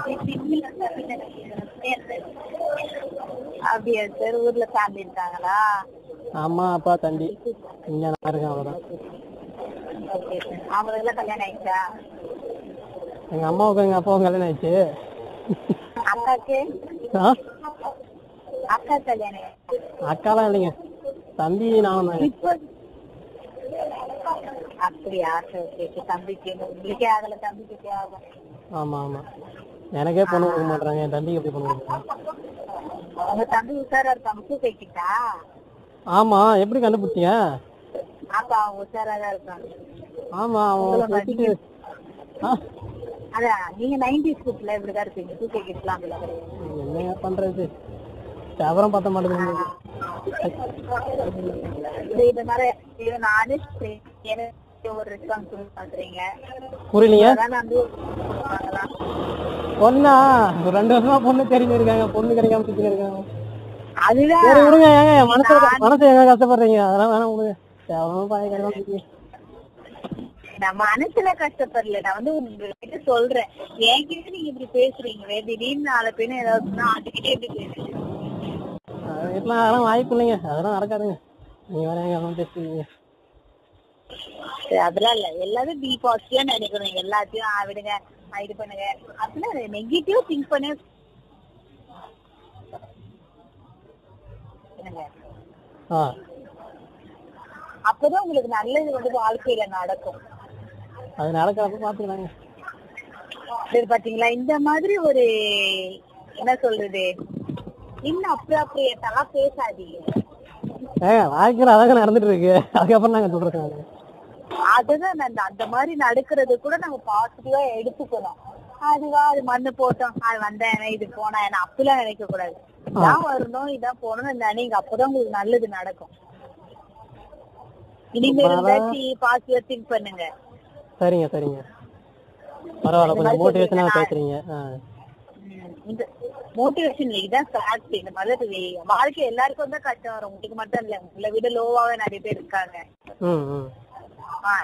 Speaker 1: அப்படியா சார் ஊர்ல ஃபேமிலி இருக்காங்களா
Speaker 2: அம்மா அப்பா தம்பி இங்க நான் இருக்கேன் அவ்வளோதான்
Speaker 1: ஓகே சார் அவங்களுக்குலாம் கல்யாணம் ஆயிடுச்சா
Speaker 2: எங்க அம்மாவுக்கும் எங்க அப்பாவுக்கும் கல்யாணம் ஆயிடுச்சு
Speaker 1: அக்காக்கு
Speaker 2: ஆ
Speaker 1: அக்கா கல்யாணம் ஆயிடுச்சா?
Speaker 2: அக்காலாம் இல்லைங்க தம்பி நானும் தாங்க
Speaker 1: இப்போ அப்படியா சரி சரி சரி. தம்பிக்கு உங்களுக்கே ஆகல தம்பிக்கு ஆகும்
Speaker 2: ஆமா ஆமா எனக்கே பொண்ணு கொடுக்க மாட்டாங்க என் தம்பிக்கு எப்படி பொண்ணு கொடுக்குறாங்க
Speaker 1: உங்க தம்பி உஷாரா இருக்காங்க பூ கைக்கிட்டா
Speaker 2: ஆமா எப்படி கண்டுபிடிச்சீங்க
Speaker 1: அப்பா அவங்க உஷாரா தான் இருக்காங்க
Speaker 2: ஆமா அவன் வச்சுட்டு ஆ
Speaker 1: அதான் நீங்க நைன்டி ஸ்கூப்ல இப்படிதான் இருப்பீங்க பூ கைக்கிட்டுலாம் அப்படிலாம் கிடையாது
Speaker 2: என்னங்க பண்றது விவரம் பத்த மாட்டேங்குது
Speaker 1: இது இது மாதிரி இது நானே சரி, எனக்கு ஒரு ரெஸ்பான்சிபிள் பண்றீங்க
Speaker 2: புரியலீங்க
Speaker 1: அதான் நான் வந்து வாங்கலாம்.
Speaker 2: பொண்ணா ஒரு ரெண்டு வருஷமா பொண்ணு தெரிஞ்சு இருக்காங்க பொண்ணு கிடைக்காம சுத்தி இருக்காங்க
Speaker 1: அதுதான்
Speaker 2: சரி விடுங்க ஏங்க என் மனசு மனசு எங்க கஷ்டப்படுறீங்க அதெல்லாம் வேணாம் விடுங்க எவ்வளவு பாய கிடைக்காம சுத்தி
Speaker 1: நான் மனசுல கஷ்டப்படல நான் வந்து உங்ககிட்ட சொல்றேன் என்கிட்ட நீங்க இப்படி பேசுறீங்களே திடீர்னு நாலு பேரும் ஏதாவது சொன்னா அதுக்கிட்டே இப்படி பேசுறீங்க
Speaker 2: வீட்டுல அதெல்லாம் வாய்ப்பு இல்லைங்க அதெல்லாம் நடக்காதுங்க நீங்க வேற எங்க அதெல்லாம் பேசுறீங்க
Speaker 1: சரி, அதெல்லாம் இல்ல எல்லாரும் பி பாசிட்டிவா நினைக்கணும் எல்லாத்தையும் ஆ, விடுங்க ஆ, இது பண்ணுங்க அப்படிலாம் நெகட்டிவ் திங்க் பண்ண என்னங்க?
Speaker 2: ஆ
Speaker 1: அப்பதான் உங்களுக்கு நல்லது வந்து வாழ்க்கையில நடக்கும்
Speaker 2: அது நடக்கிறப்ப பாத்துக்கலாங்க
Speaker 1: சரி பாத்தீங்களா இந்த மாதிரி ஒரு என்ன சொல்றது இன்னும் அப்ராப்ரியேட்டெல்லாம் பேசாதீங்க
Speaker 2: ஏங்க வாழ்க்கையில அழகா நடந்துட்டு இருக்கு அதுக்கப்புறம் நாங்க சொல்றது நானு.
Speaker 1: அதுதான் அந்த அந்த மாதிரி நடக்கிறது கூட நம்ம பாசிட்டிவா எடுத்துக்கணும் அதுவா அது மண்ணு போட்டோம் அது வந்தா என்ன இது போனா என்ன அப்படிலாம் நினைக்க கூடாது இதான் வரணும் இதான் போகணும்னு நினைங்க அப்பதான் உங்களுக்கு நல்லது நடக்கும் இனிமேல் ஏதாச்சும் பாசிட்டிவா திங்க் பண்ணுங்க
Speaker 2: சரிங்க சரிங்க பரவாயில்ல கொஞ்சம் மோட்டிவேஷனா பேசுறீங்க ஆ
Speaker 1: ம், இந்த மோட்டிவேஷன் இதுதான் ஃபேக்ட் இந்த மாதிரி வாழ்க்கை எல்லாருக்கும் தான் கஷ்டம் வரும் உங்களுக்கு மட்டும் இல்ல உங்களை விட லோவாவே நிறைய பேர் இருக்காங்க
Speaker 2: ம் ம்
Speaker 1: ஆ.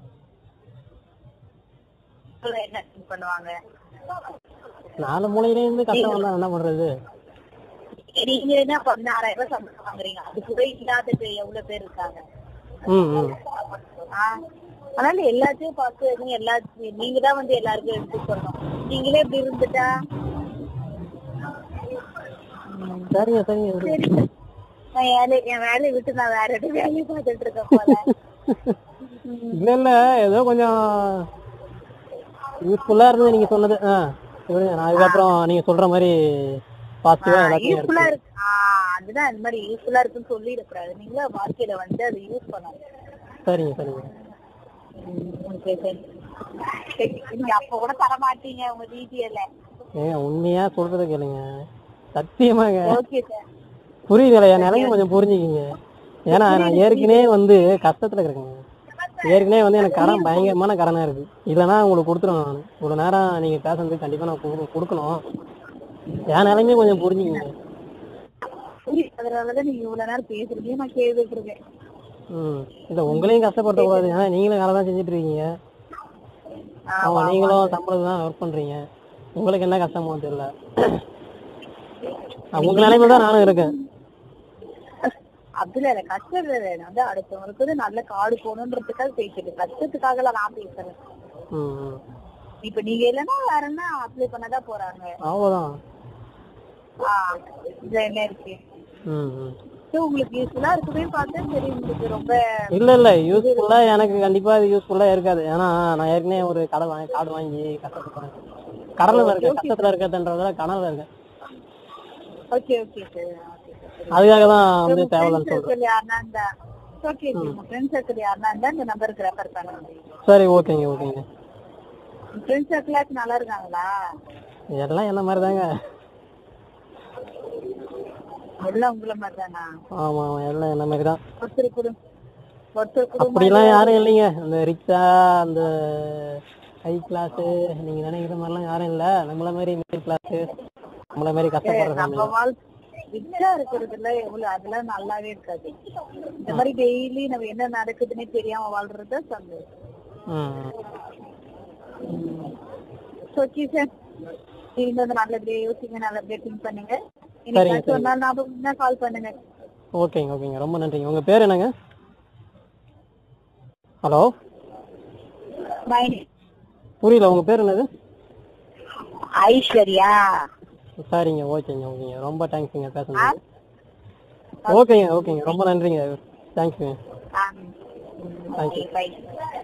Speaker 1: உங்களை என்ன think பண்ணுவாங்க
Speaker 2: நாலு மூலையில இருந்து கஷ்டம் வந்தா என்ன பண்றது
Speaker 1: நீங்க என்ன பதினாறாயிரம் ரூபாய் சம்பளம் வாங்குறீங்க அது கூட இல்லாதது எவ்வளவு பேர் இருக்காங்க
Speaker 2: ம் ம்
Speaker 1: ஆ. அதனால எல்லாத்தையும் பார்த்து நீங்க எல்லாத்தையும் நீங்க தான் வந்து எல்லாருக்கும் எடுத்து சொல்லணும் நீங்களே இப்படி இருந்துட்டா
Speaker 2: சரிங்க சரிங்க
Speaker 1: சரி நான் வேலை என் வேலையை விட்டு நான் வேற எதுவும் வேலையை பார்த்துட்டு இருக்கேன் போல
Speaker 2: இல்ல இல்ல ஏதோ கொஞ்சம் யூஸ்ஃபுல்லா இருந்தது நீங்க சொன்னது ஆ விடுங்க நான் அதுக்கப்புறம் நீங்க சொல்ற மாதிரி பாசிட்டிவா எல்லாத்தையும்
Speaker 1: யூஸ்ஃபுல்லா
Speaker 2: எடுத்து
Speaker 1: இருக்கு ஆஹ் அதுதான் இந்த மாதிரி யூஸ்ஃபுல்லா இருக்குன்னு சொல்லிடக்கூடாது நீங்களே வாழ்க்கையில வந்து அதை யூஸ் பண்ணணும்
Speaker 2: சரிங்க சரிங்க
Speaker 1: உங்களுக்கு சரி. சரி, நீங்க அப்ப கூட தர மாட்டீங்க உங்க டீட்டெயில
Speaker 2: ஏங்க உண்மையா சொல்றத கேளுங்க சத்தியமாங்க
Speaker 1: ஓகே சார்
Speaker 2: புரியுதுல என் நிலைமை கொஞ்சம் புரிஞ்சுக்கிங்க ஏன்னா நான் ஏற்கனவே வந்து கஷ்டத்துல இருக்கேங்க ஏற்கனவே வந்து எனக்கு கடன் பயங்கரமான கடனா இருக்கு இல்லைன்னா உங்களுக்கு கொடுத்துருவேன் நான் இவ்வளவு நேரம் நீங்க பேசுறது கண்டிப்பா நான் கு- கொடுக்கணும் என் நிலைமையே கொஞ்சம் புரிஞ்சுக்கிங்க
Speaker 1: புரியுது அதனாலதான் நீங்க இவ்வளவு நேரம் பேசுறீங்க நான் கேட்டுட்டு இருக்கேன்
Speaker 2: ம் இல்ல உங்களையும் கஷ்டப்படுத்தக்கூடாது ஏன்னா நீங்களும் வேலை தான் செஞ்சுட்டு இருக்கீங்க ஆமா நீங்களும் சம்பளம் தான் ஒர்க் பண்றீங்க உங்களுக்கு என்ன கஷ்டமோ தெரியல ஆ, உங்க நிலைமையில தான் நானும் இருக்கேன்
Speaker 1: அதுல இல்ல கஷ்டம் இல்ல நான் வந்து அடுத்தவங்களுக்கு வந்து நல்ல காடு போகணுன்றதுக்காக பேசிட்டு கஷ்டத்துக்காக எல்லாம் நான் பேசுறேன்
Speaker 2: ம் ம்.
Speaker 1: இப்ப நீங்க இல்லைன்னா வேற என்ன அப்ளை பண்ணதான் போறாங்க
Speaker 2: அவ்வளவுதான்
Speaker 1: ஆஹ் இதுல என்ன இருக்கு
Speaker 2: ம் ம்
Speaker 1: So, உங்களுக்கு யூஸ்ஃபுல்லா இருக்குமே பார்த்தா சரி உங்களுக்கு ரொம்ப
Speaker 2: இல்ல இல்ல யூஸ்ஃபுல்லா எனக்கு கண்டிப்பா இது யூஸ்ஃபுல்லா இருக்காது ஏன்னா நான் ஏற்கனவே ஒரு கடை வாங்கி கார்டு வாங்கி கஷ்டப்படுறேன் கடல்ல இருக்கேன் கஷ்டத்துல இருக்கிறதுன்றதால கனவுல இருக்கேன்
Speaker 1: ஓகே ஓகே சார்
Speaker 2: அதுக்காக தான் வந்து தேவையில்லன்னு சொல்றேன்
Speaker 1: சர்க்கிள் யாருன்னா இருந்தா ஓகே உங்க ஃப்ரெண்ட் சர்க்கிள் யாருன்னா இருந்தா இந்த நம்பருக்கு ரெஃபர் பண்ணுங்க
Speaker 2: சரி ஓகேங்க ஓகேங்க
Speaker 1: ஃப்ரெண்ட் சர்க்கிளாச்சும் நல்லா இருக்காங்களா
Speaker 2: எல்லாம் என்ன மாதிரி தாங்க
Speaker 1: எல்லாம் உங்கள மாதிரி தானா
Speaker 2: ஆமா ஆமா எல்லாம் என்ன மாதிரி தான்
Speaker 1: ஒருத்தர் குடும்பம் ஒருத்தர் குடும்பம்
Speaker 2: அப்படிலாம் யாரும் இல்லைங்க அந்த ரிக்ஷா அந்த ஹை கிளாஸ் நீங்க நினைக்கிற மாதிரிலாம் யாரும் இல்ல நம்மள மாதிரி மிடில் கிளாஸ் நம்மள மாதிரி கஷ்டப்படுற
Speaker 1: நம்ம
Speaker 2: family.
Speaker 1: வாழ் ரிச்சா இருக்கிறதுல எவ்வளவு அதெல்லாம் நல்லாவே இருக்காது இந்த மாதிரி டெய்லி நம்ம என்ன நடக்குதுன்னே தெரியாம வாழ்றது சந்தோஷம்
Speaker 2: ம் ம்.
Speaker 1: ஓகே சார் நீங்க வந்து நல்லபடியா யோசிங்க நல்லபடியா திங்க் பண்ணுங்க
Speaker 2: சரிங்க,
Speaker 1: இன்னைக்கு ஒரு நாள் ஞாபகம் கால் பண்ணுங்க
Speaker 2: ஓகேங்க ஓகேங்க ரொம்ப நன்றிங்க உங்க பேர் என்னங்க ஹலோ
Speaker 1: மைனி
Speaker 2: புரியல உங்க பேர் என்னது
Speaker 1: ஐஸ்வர்யா
Speaker 2: சரிங்க ஓகேங்க ஓகேங்க ரொம்ப தேங்க்ஸுங்க பேசுனது ஓகேங்க ஓகேங்க ரொம்ப நன்றிங்க தேங்க்ஸுங்க
Speaker 1: பை